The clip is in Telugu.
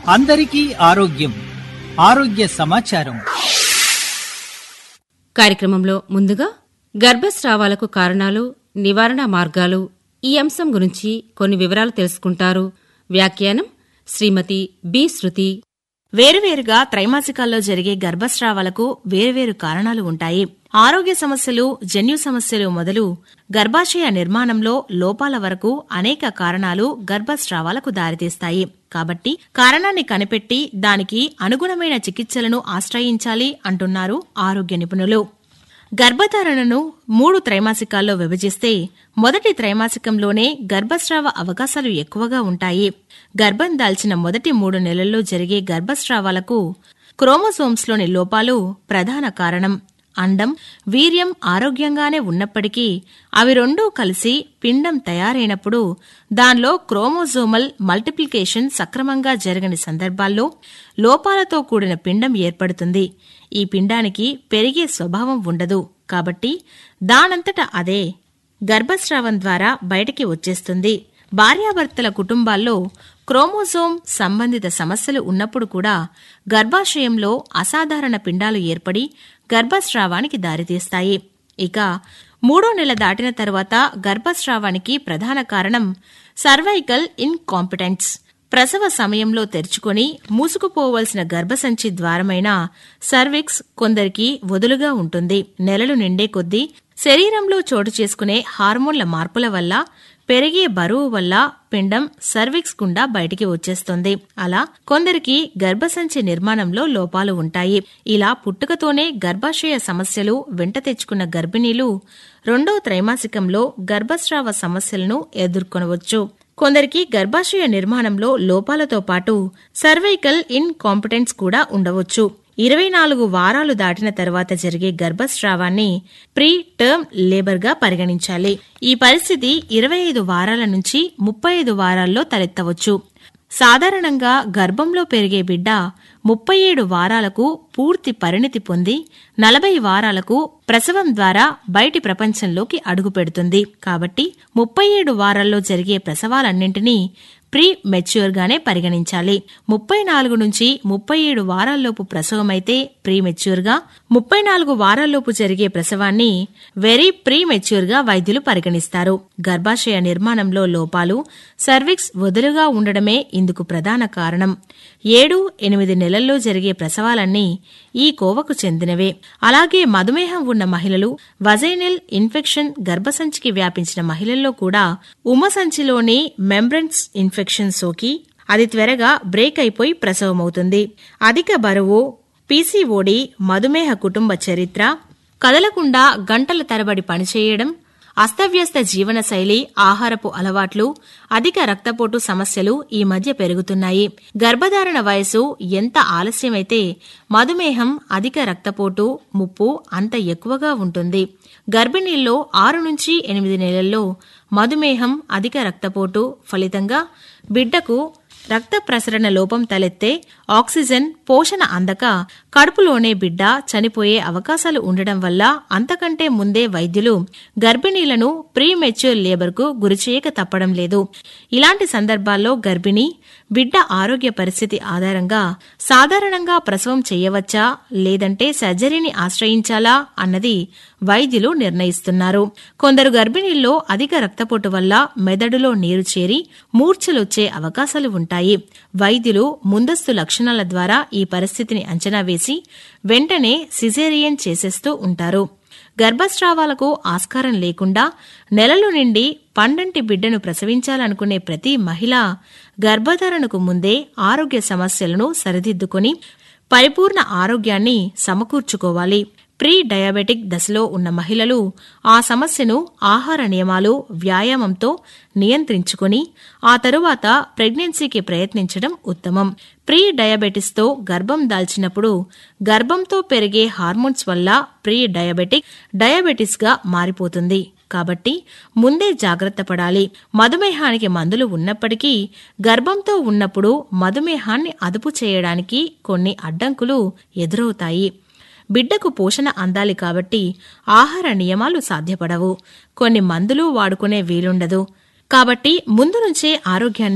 అందరికీ ఆరోగ్యం ఆరోగ్య సమాచారం కార్యక్రమంలో ముందుగా గర్భస్రావాలకు కారణాలు నివారణ మార్గాలు ఈ అంశం గురించి కొన్ని వివరాలు తెలుసుకుంటారు వ్యాఖ్యానం శ్రీమతి బి శృతి వేరువేరుగా త్రైమాసికాల్లో జరిగే గర్భస్రావాలకు వేరువేరు కారణాలు ఉంటాయి ఆరోగ్య సమస్యలు జన్యు సమస్యలు మొదలు గర్భాశయ నిర్మాణంలో లోపాల వరకు అనేక కారణాలు గర్భస్రావాలకు దారితీస్తాయి కాబట్టి కారణాన్ని కనిపెట్టి దానికి అనుగుణమైన చికిత్సలను ఆశ్రయించాలి అంటున్నారు ఆరోగ్య నిపుణులు గర్భధారణను మూడు త్రైమాసికాల్లో విభజిస్తే మొదటి త్రైమాసికంలోనే గర్భస్రావ అవకాశాలు ఎక్కువగా ఉంటాయి గర్భం దాల్చిన మొదటి మూడు నెలల్లో జరిగే గర్భస్రావాలకు క్రోమోసోమ్స్లోని లోపాలు ప్రధాన కారణం అండం వీర్యం ఆరోగ్యంగానే ఉన్నప్పటికీ అవి రెండూ కలిసి పిండం తయారైనప్పుడు దానిలో క్రోమోజోమల్ మల్టిప్లికేషన్ సక్రమంగా జరగని సందర్భాల్లో లోపాలతో కూడిన పిండం ఏర్పడుతుంది ఈ పిండానికి పెరిగే స్వభావం ఉండదు కాబట్టి దానంతట అదే గర్భస్రావం ద్వారా బయటికి వచ్చేస్తుంది భార్యాభర్తల కుటుంబాల్లో క్రోమోజోమ్ సంబంధిత సమస్యలు ఉన్నప్పుడు కూడా గర్భాశయంలో అసాధారణ పిండాలు ఏర్పడి గర్భస్రావానికి దారితీస్తాయి ఇక మూడో నెల దాటిన తర్వాత గర్భస్రావానికి ప్రధాన కారణం సర్వైకల్ ఇన్కాంపిటెన్స్ ప్రసవ సమయంలో తెరుచుకొని మూసుకుపోవలసిన గర్భసంచి ద్వారమైన సర్విక్స్ కొందరికి వదులుగా ఉంటుంది నెలలు నిండే కొద్దీ శరీరంలో చోటు చేసుకునే హార్మోన్ల మార్పుల వల్ల పెరిగే బరువు వల్ల పిండం సర్విక్స్ గుండా బయటికి వచ్చేస్తుంది అలా కొందరికి గర్భసంచి నిర్మాణంలో లోపాలు ఉంటాయి ఇలా పుట్టుకతోనే గర్భాశయ సమస్యలు వెంట తెచ్చుకున్న గర్భిణీలు రెండో త్రైమాసికంలో గర్భస్రావ సమస్యలను ఎదుర్కొనవచ్చు కొందరికి గర్భాశయ నిర్మాణంలో లోపాలతో పాటు సర్వైకల్ ఇన్కాంపిటెన్స్ కూడా ఉండవచ్చు ఇరవై నాలుగు వారాలు దాటిన తర్వాత జరిగే గర్భస్రావాన్ని ప్రీ టర్మ్ లేబర్గా పరిగణించాలి ఈ పరిస్థితి ఇరవై ఐదు వారాల నుంచి ముప్పై ఐదు వారాల్లో తలెత్తవచ్చు సాధారణంగా గర్భంలో పెరిగే బిడ్డ ముప్పై ఏడు వారాలకు పూర్తి పరిణితి పొంది నలభై వారాలకు ప్రసవం ద్వారా బయటి ప్రపంచంలోకి అడుగుపెడుతుంది కాబట్టి ముప్పై ఏడు వారాల్లో జరిగే ప్రసవాలన్నింటినీ ప్రీ మెచ్యూర్ గానే పరిగణించాలి ముప్పై నాలుగు నుంచి ముప్పై ఏడు వారాల్లోపు ప్రసవమైతే ప్రీ మెచ్యూర్ గా ముప్పై నాలుగు వారాల్లోపు జరిగే ప్రసవాన్ని వెరీ ప్రీ మెచ్యూర్ గా వైద్యులు పరిగణిస్తారు గర్భాశయ నిర్మాణంలో లోపాలు సర్విక్స్ వదులుగా ఉండడమే ఇందుకు ప్రధాన కారణం ఏడు ఎనిమిది నెలల్లో జరిగే ప్రసవాలన్నీ ఈ కోవకు చెందినవే అలాగే మధుమేహం ఉన్న మహిళలు వజైనల్ ఇన్ఫెక్షన్ గర్భసంచికి వ్యాపించిన మహిళల్లో కూడా ఉమసంచిలోని మెంబ్రెన్స్ ఇన్ఫెక్షన్ సోకి అది త్వరగా బ్రేక్ అయిపోయి ప్రసవమవుతుంది అధిక బరువు పీసీఓడి మధుమేహ కుటుంబ చరిత్ర కదలకుండా గంటల తరబడి పనిచేయడం అస్తవ్యస్త జీవనశైలి ఆహారపు అలవాట్లు అధిక రక్తపోటు సమస్యలు ఈ మధ్య పెరుగుతున్నాయి గర్భధారణ వయసు ఎంత ఆలస్యమైతే మధుమేహం అధిక రక్తపోటు ముప్పు అంత ఎక్కువగా ఉంటుంది గర్భిణీల్లో ఆరు నుంచి ఎనిమిది నెలల్లో మధుమేహం అధిక రక్తపోటు ఫలితంగా బిడ్డకు రక్త ప్రసరణ లోపం తలెత్తే ఆక్సిజన్ పోషణ అందక కడుపులోనే బిడ్డ చనిపోయే అవకాశాలు ఉండడం వల్ల అంతకంటే ముందే వైద్యులు గర్భిణీలను ప్రీ మెచ్యూర్ లేబర్కు గురిచేయక తప్పడం లేదు ఇలాంటి సందర్భాల్లో గర్భిణి బిడ్డ ఆరోగ్య పరిస్థితి ఆధారంగా సాధారణంగా ప్రసవం చేయవచ్చా లేదంటే సర్జరీని ఆశ్రయించాలా అన్నది వైద్యులు నిర్ణయిస్తున్నారు కొందరు గర్భిణీల్లో అధిక రక్తపోటు వల్ల మెదడులో నీరు చేరి మూర్ఛలొచ్చే అవకాశాలు ఉంటాయి వైద్యులు ముందస్తు లక్షణాల ద్వారా ఈ పరిస్థితిని అంచనా వేసి వెంటనే సిజేరియన్ చేసేస్తూ ఉంటారు గర్భస్రావాలకు ఆస్కారం లేకుండా నెలలు నిండి పండంటి బిడ్డను ప్రసవించాలనుకునే ప్రతి మహిళ గర్భధారణకు ముందే ఆరోగ్య సమస్యలను సరిదిద్దుకొని పరిపూర్ణ ఆరోగ్యాన్ని సమకూర్చుకోవాలి ప్రీ డయాబెటిక్ దశలో ఉన్న మహిళలు ఆ సమస్యను ఆహార నియమాలు వ్యాయామంతో నియంత్రించుకుని ఆ తరువాత ప్రెగ్నెన్సీకి ప్రయత్నించడం ఉత్తమం ప్రీ డయాబెటిస్తో గర్భం దాల్చినప్పుడు గర్భంతో పెరిగే హార్మోన్స్ వల్ల ప్రీ డయాబెటిక్ డయాబెటిస్గా మారిపోతుంది కాబట్టి ముందే జాగ్రత్త పడాలి మధుమేహానికి మందులు ఉన్నప్పటికీ గర్భంతో ఉన్నప్పుడు మధుమేహాన్ని అదుపు చేయడానికి కొన్ని అడ్డంకులు ఎదురవుతాయి బిడ్డకు పోషణ అందాలి కాబట్టి ఆహార నియమాలు సాధ్యపడవు కొన్ని మందులు వాడుకునే వీలుండదు కాబట్టి ముందు నుంచే ఆరోగ్యాన్ని